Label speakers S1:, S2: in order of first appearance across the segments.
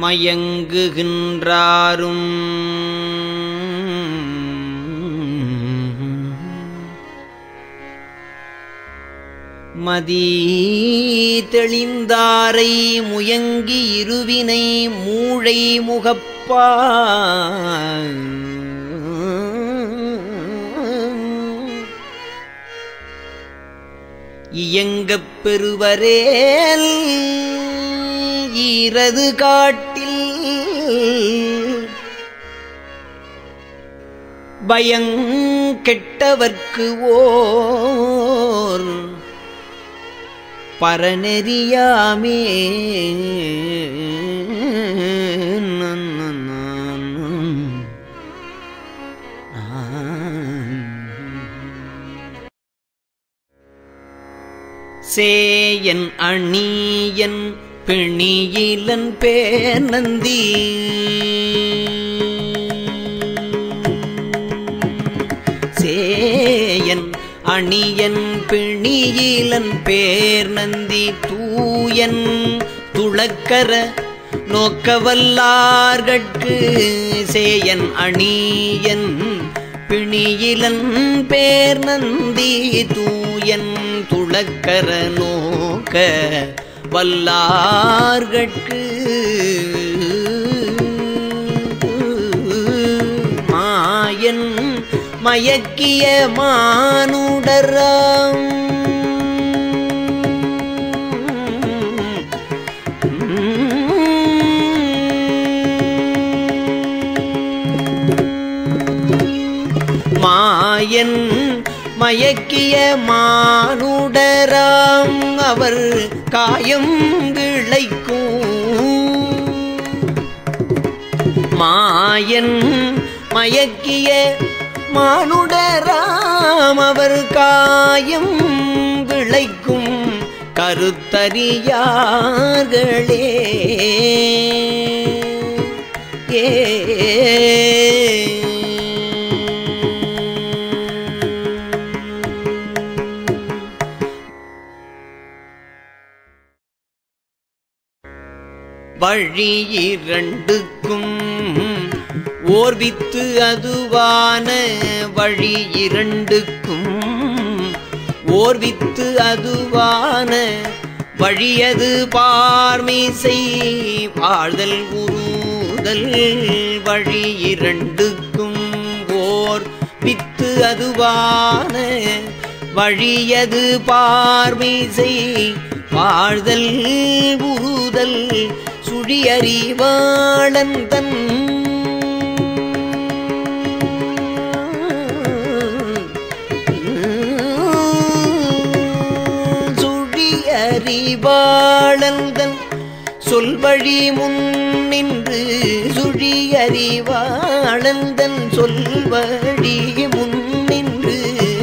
S1: மயங்குகின்றாரும் மதி தெளிந்தாரை முயங்கி இருவினை மூளை முகப்பா இயங்கப் பெறுவரேல் ஈரது காட்டில் பயங்கெட்டவர்க்கு ஓர் பரநெறியாமே சேயன் அணியன் பிணியிலன் பேர்நந்தி சேயன் அணியன் பிணியிலன் பேர் நந்தி தூயன் துளக்கர நோக்கவல்லார்கட்கு சேயன் அணியன் பிணியிலன் பேர் நந்தி தூயன் துளக்கர நோக்க வல்லார்கட்கு மாயன் மயக்கிய மானுடராம் மாயன் மயக்கிய மானுடராம் அவர் காயம் விளைக்கும் மாயன் மயக்கிய மானுடராம் அவர் காயம் விளைக்கும் கருத்தறியார்களே ஏ வழி இரண்டுக்கும் ஓர்வித்து அதுவான வழி இரண்டுக்கும் ஓர்வித்து அதுவான வழியது பார்மிசை வாழ்தல் உருதல் வழி இரண்டுக்கும் ஓர் வித்து அதுவான வழியது பார்மிசை வாழ்தல் உருதல் சுழியறிவாளன் தன் சுழியறிவாளந்தன் சொல்வழி முன்னின்று சுழியறிவாளந்தன் சொல்வழி முன்னின்று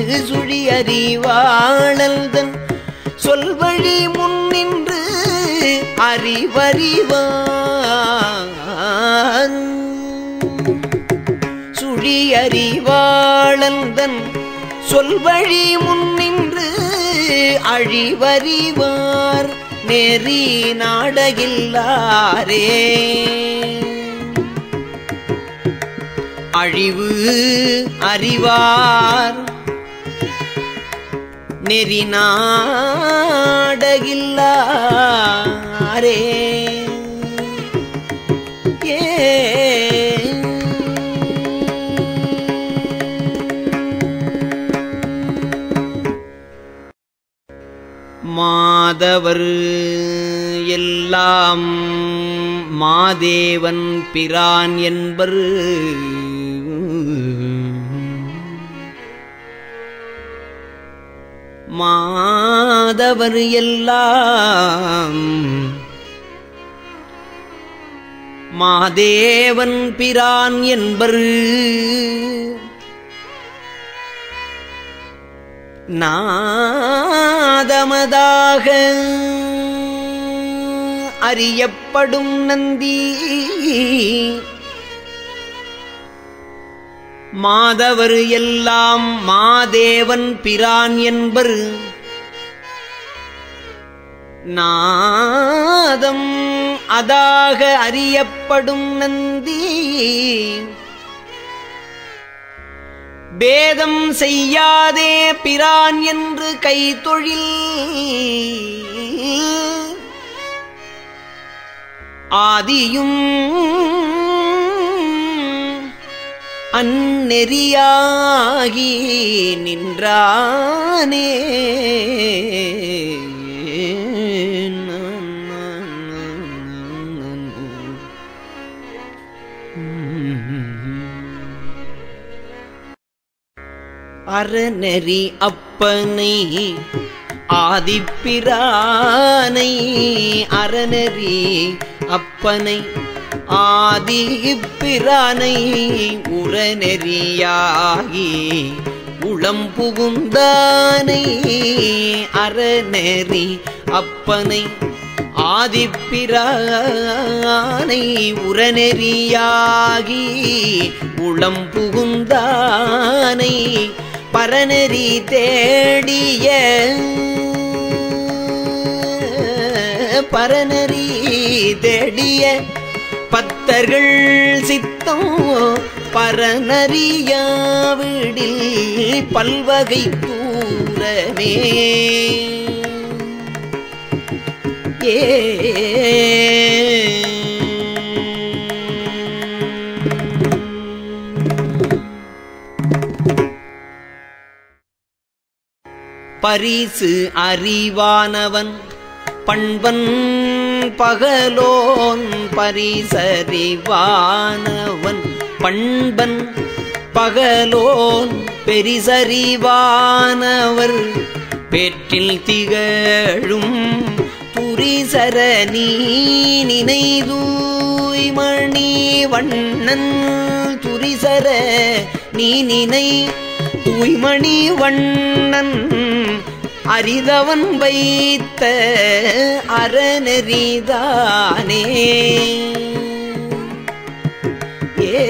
S1: சுழியறிவாளந்தன் சொல்வழி முன்னின்று அறிவறிவார் சுழியறிவாளந்தன் சொல்வழி முன்னின்று அழிவறிவார் நெறி நாடகில்லாரே அழிவு அறிவார் நெறி நாடகில்லாரே ஏ மாதவர் எல்லாம் மாதேவன் பிரான் என்பர் மாதவர் எல்லாம் மாதேவன் பிரான் என்பர் நாதமதாக அறியப்படும் நந்தி மாதவர் எல்லாம் மாதேவன் பிரான் என்பர் நாதம் அதாக அறியப்படும் நந்தி பேதம் செய்யாதே பிரான் என்று கைத்தொழில் ஆதியும் அந்நெறியாகி நின்றானே அறநெறி அப்பனை ஆதிப்பிரானை அறநெறி அப்பனை ஆதிப்பிரானை உரநெறியாகி உளம் புகுந்தானை அறநெறி அப்பனை ஆதிப்பிரானை உரநெறியாகி உளம் புகுந்தானை பரநெறி தேடிய பரநெறி தேடிய பத்தர்கள் சித்தம் பரநறியாவிடில் பல்வகை தூரமே ஏ பரிசு அறிவானவன் பண்பன் பகலோன் பரிசறிவானவன் பண்பன் பகலோன் பெரிசறிவானவர் பேற்றில் திகழும் துரிசர நீ நினைதூய்மணி வண்ணன் துரிசர நீ நினை தூய்மணி வண்ணன் அரிதவன் வைத்த அறநெறிதானே ஏ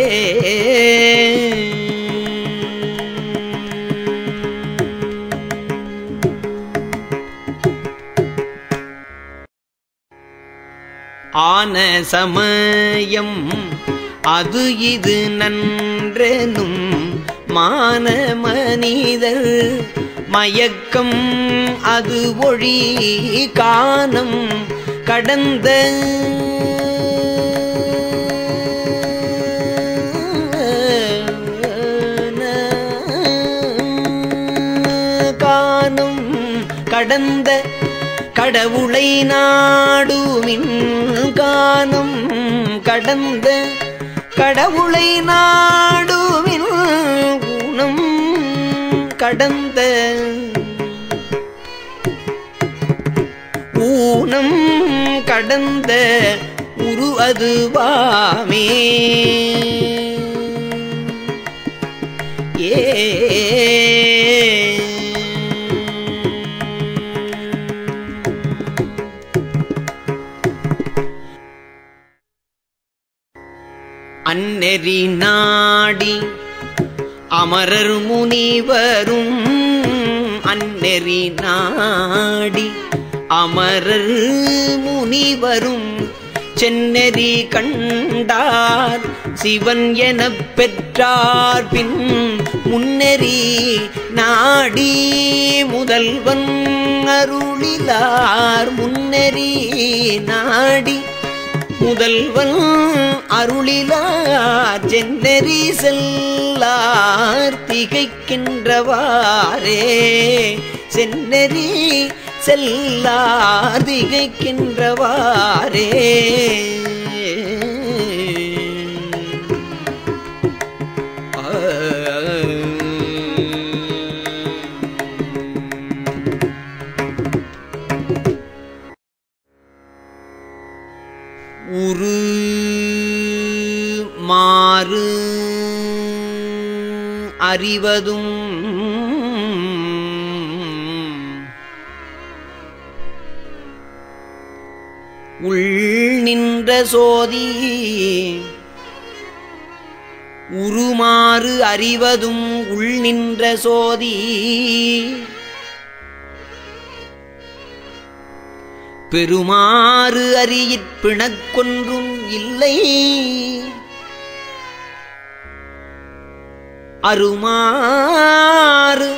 S1: ஆன சமயம் அது இது நன்றெனும் மான மனிதர் மயக்கம் அது ஒழி காணம் கடந்த காணும் கடந்த கடவுளை நாடுமின் காணும் கடந்த கடவுளை நாடுமின் குணம் கடந்த ஊனம் கடந்த உரு அதுவாமே ஏ அந்நெறி நாடி அமரர் முனிவரும் அந்நெறி நாடி அமரர் முனிவரும் செந்நெறி கண்டார் சிவன் எனப் பெற்றார் பின் முன்னெறி நாடி முதல்வன் அருளிலார் முன்னெறி நாடி முதல்வன் அருளிலார் சென்னெறி செல்லார் திகைக்கின்றவாரே சென்னெறி செல்லார் திகைக்கின்றவாரே உரு மாறு அறிவதும் உள் நின்ற சோதி உருமாறு அறிவதும் உள் நின்ற சோதி பெருமாறு அறியிற் பிணக்கொன்றும் இல்லை அருமாறு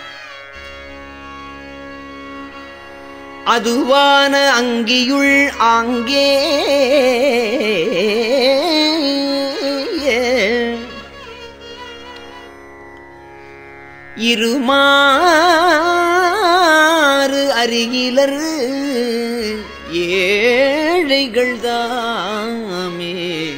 S1: அதுவான அங்கியுள் ஆங்கே இருமாறு அருகிலர் ஏழைகள் தாமே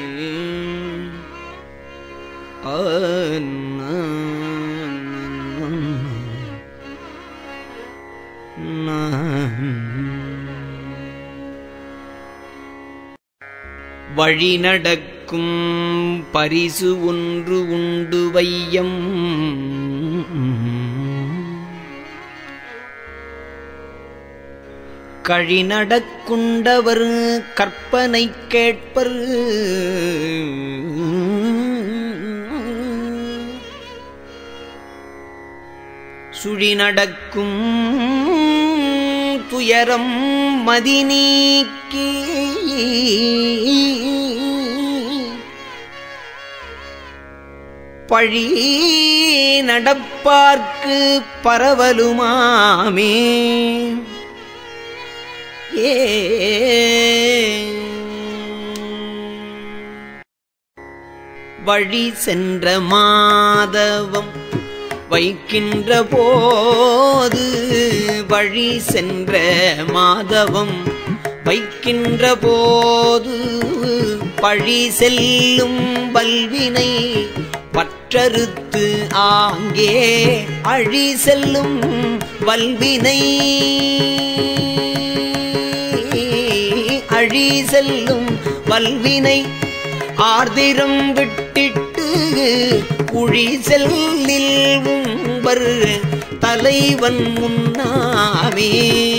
S1: வழி நடக்கும் பரிசு ஒன்று உண்டு வையம் கழிநடக்குண்டவர் கற்பனை கேட்பர் சுழி நடக்கும் துயரம் மதி நீக்கி பழி நடப்பார்க்கு பரவலுமாமே ஏ வழி சென்ற மாதவம் வைக்கின்ற போது வழி சென்ற மாதவம் வைக்கின்ற போது பழி செல்லும் வல்வினை பற்றறுத்து ஆங்கே அழி செல்லும் வல்வினை அழி செல்லும் வல்வினை ஆர்திரம் விட்டிட்டு குழி செல்லில் உம்பர் தலைவன் முன்னாமே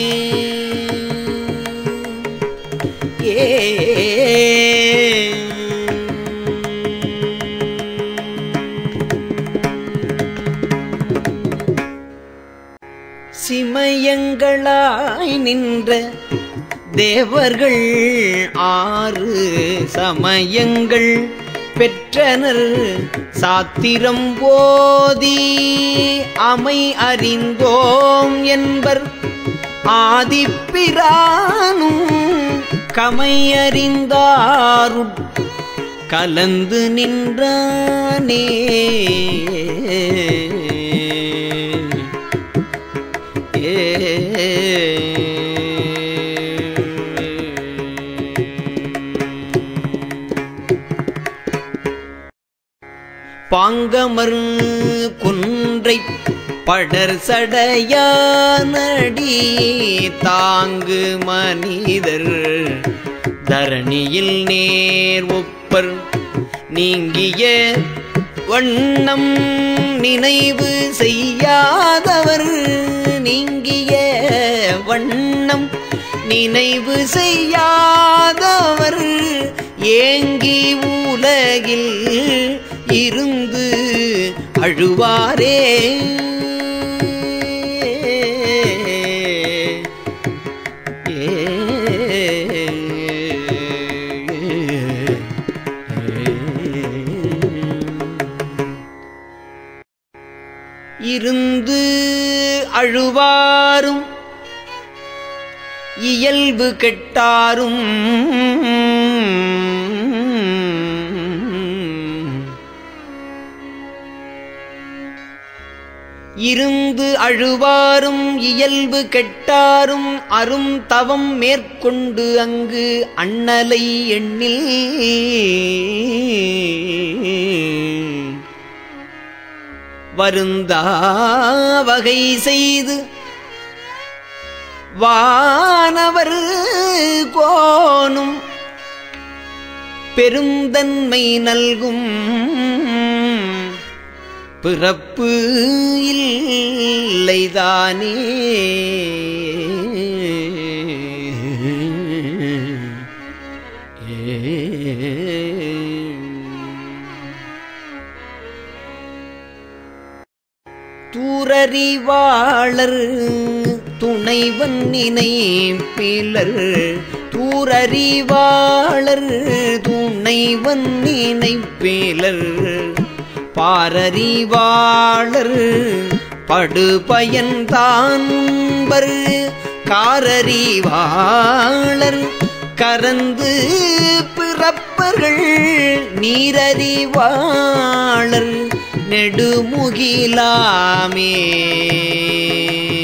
S1: ஏ சிமயங்களாய் நின்ற தேவர்கள் ஆறு சமயங்கள் பெற்றனர் சாத்திரம் போதி அமை அறிந்தோம் என்பர் ஆதிப்பிரானும் கமையறிந்தாருட் கலந்து நின்றானே பாங்கமர் குன்றை படர் சடையானடி தாங்கு மனிதர் தரணியில் நேர் ஒப்பர் நீங்கிய வண்ணம் நினைவு செய்யாதவர் நீங்கிய வண்ணம் நினைவு செய்யாதவர் ஏங்கி உலகில் இருந்து அழுவாரே இருந்து அழுவாரும் இயல்பு கெட்டாரும் இருந்து அழுவாரும் இயல்பு கெட்டாரும் அரும் தவம் மேற்கொண்டு அங்கு அண்ணலை எண்ணில் வருந்தா வகை செய்து வானவர் கோனும் பெருந்தன்மை நல்கும் பிறப்பு இல்லைதானே தூரறிவாளர் துணைவன் நினைப்பிலர் தூரறிவாளர் துணைவன் நினைப்பிலர் பாரறிவாளர் படுபயன்தான் உண்பர் காரறிவாளர் கரந்து பிறப்பர்கள் நீரறிவாளர் நெடுமுகிலாமே